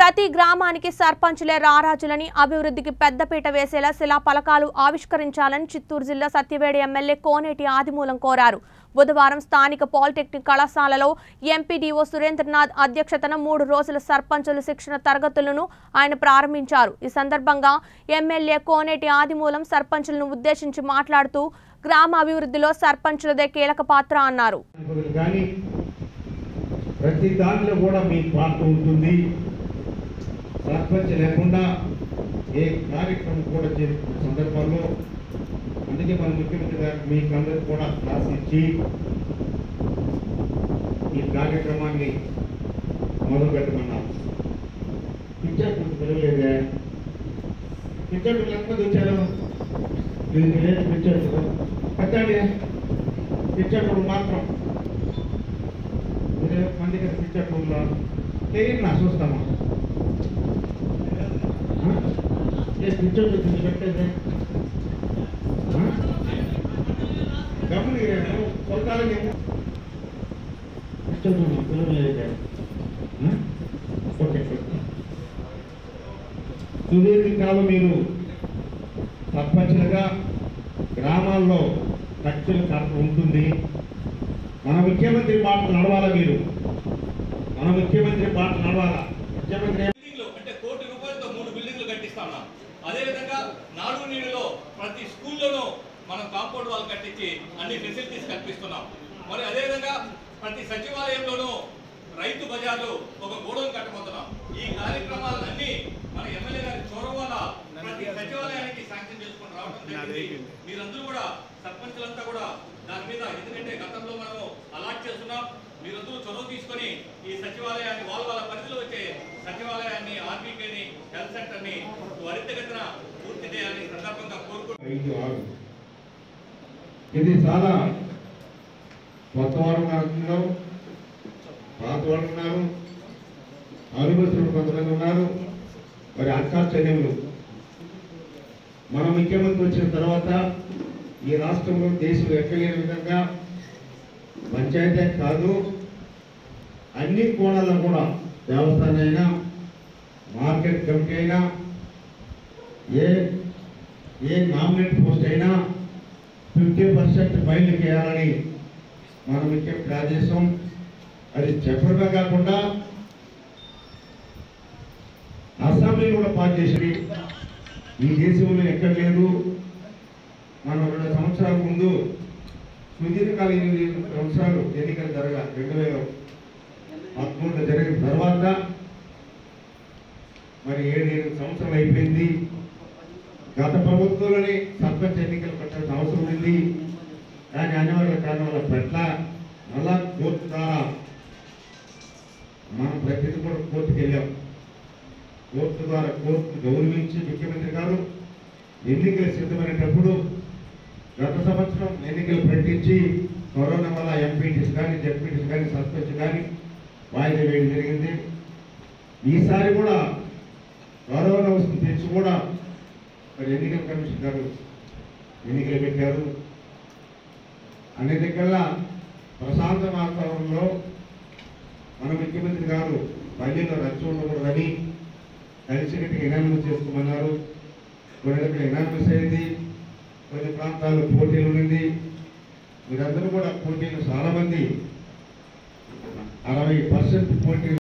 ప్రతి గ్రామానికి సర్పంచులే రారాజులని అభివృద్ధికి పెద్దపీట వేసేలా శిలా పలకాలు ఆవిష్కరించాలని చిత్తూరు జిల్లా సత్యవేడి ఎమ్మెల్యే కోనేటి ఆదిమూలం కోరారు బుధవారం స్థానిక పాలిటెక్నిక్ కళాశాలలో ఎంపీడీఓ సురేంద్రనాథ్ అధ్యక్షతన మూడు రోజుల సర్పంచుల శిక్షణ తరగతులను ఆయన ప్రారంభించారు ఈ సందర్భంగా ఎమ్మెల్యే కోనేటి ఆదిమూలం సర్పంచులను ఉద్దేశించి మాట్లాడుతూ గ్రామ అభివృద్ధిలో సర్పంచులదే కీలక పాత్ర అన్నారు అనుకోలేదు కానీ ప్రతి దాంట్లో కూడా మీ పాత్ర ఉంటుంది సర్పంచ్ లేకుండా ఏ కార్యక్రమం కూడా చేసే సందర్భంలో అందుకే మన ముఖ్యమంత్రి గారు మీకు అందరికి కూడా క్లాస్ ఇచ్చి ఈ కార్యక్రమాన్ని మొదలు పెట్టమన్నారు పిక్చర్ కొంచెం పిలవలేదే పిక్చర్ ఎంతమంది వచ్చారు దీనికి లేదు పిక్చర్ పెట్టండి పిక్చర్ మాత్రం ఇరవై మందికి పిక్చర్ రూమ్లో తెలియదు నా చూస్తామా ఆ? ఏ పిక్చర్ చూపించి పెట్టేది ఆ? గమనించాను కొలతాలని పిక్చర్ రూమ్ పిల్లలు ఓకే సుదీర్ఘకాలం మీరు సర్పంచులుగా గ్రామాల్లో ఖర్చుల ఖర్చు ఉంటుంది మన ముఖ్యమంత్రి బాట నడవాలా మీరు మన ముఖ్యమంత్రి బాట నడవాలా ముఖ్యమంత్రి బిల్డింగ్లు అంటే కోటి రూపాయలతో మూడు బిల్డింగ్లు కట్టిస్తా ఉన్నాం అదేవిధంగా నాడు నీళ్ళలో ప్రతి స్కూల్లోనూ మనం కాంపౌండ్ వాల్ కట్టించి అన్ని ఫెసిలిటీస్ కల్పిస్తున్నాం మరి అదేవిధంగా ప్రతి సచివాలయంలోనూ రైతు బజార్లు ఒక గోడౌన్ కట్టబోతున్నాం ఈ కార్యక్రమాలన్నీ మన ఎమ్మెల్యే గారి చొరవ వల్ల ప్రతి సచివాలయానికి శాంక్షన్ చేసుకొని రావడం జరిగింది మీరందరూ కూడా సర్పంచులంతా కూడా దాని మీద ఎందుకంటే గతంలో మనము అలాట్ చేస్తున్నాం మీరందరూ చొరవ తీసుకొని ఈ సచివాలయాన్ని వాళ్ళ వాళ్ళ పరిధిలో వచ్చే సచివాలయాన్ని ఆర్బీకేని హెల్త్ సెంటర్ని త్వరితగతిన పూర్తి చేయాలని ఈ సందర్భంగా కోరుకుంటున్నాం ఐదు ఆరు ఇది చాలా కొత్త వారు ఉన్నారు పాత వారు ఉన్నారు అనుభవస్తులు కొంతమంది ఉన్నారు మరి అక్కా చెల్లెములు మన ముఖ్యమంత్రి వచ్చిన తర్వాత ఈ రాష్ట్రంలో దేశంలో ఎక్కలేని విధంగా పంచాయతీ కాదు అన్ని కోణాల్లో కూడా దేవస్థానం అయినా మార్కెట్ కమిటీ అయినా ఏ ఏ నామినేట్ పోస్ట్ అయినా ఫిఫ్టీ పర్సెంట్ బయలు చేయాలని మన ముఖ్యమంత్రి ఆదేశం అది చెప్పడమే కాకుండా అసెంబ్లీ కూడా పాస్ చేసి ఈ దేశంలో ఎక్కడ లేదు మనం రెండు సంవత్సరాల ముందు సుదీర్ఘకాల ఎనిమిది సంవత్సరాలు ఎన్నికలు జరగాలి రెండు వేల పదమూడులో జరిగిన తర్వాత మరి ఏడు ఎనిమిది సంవత్సరాలు అయిపోయింది గత ప్రభుత్వంలోనే సర్పంచ్ ఎన్నికలు పెట్టాల్సిన అవసరం ఉంది కానీ అనివార్య కారణాల పట్ల మళ్ళా కోర్టు ద్వారా మనం ప్రతిదీ కూడా కోర్టుకు వెళ్ళాం కోర్టు ద్వారా కోర్టు గౌరవించి ముఖ్యమంత్రి గారు ఎన్నికలు సిద్ధమైనప్పుడు గత సంవత్సరం ఎన్నికలు ప్రకటించి కరోనా వల్ల ఎంపీటీస్ కానీ జడ్పీటీస్ కానీ సర్పంచ్ కానీ వాయిదా వేయడం జరిగింది ఈసారి కూడా కరోనా వస్తుంది తెచ్చి కూడా మరి ఎన్నికల కమిషన్ గారు ఎన్నికలు పెట్టారు అన్నిటికల్లా ప్రశాంత వాతావరణంలో మన ముఖ్యమంత్రి గారు పల్లెల్లో రచ్చ ఉండకూడదని కలిసికట్టుగా ఎనాలిసిస్ చేసుకోమన్నారు కొన్ని దగ్గర ఎనాలిసిస్ అయింది కొన్ని ప్రాంతాల్లో పోటీలు ఉండింది మీరందరూ కూడా పోటీలు చాలా మంది అరవై పర్సెంట్ పోటీ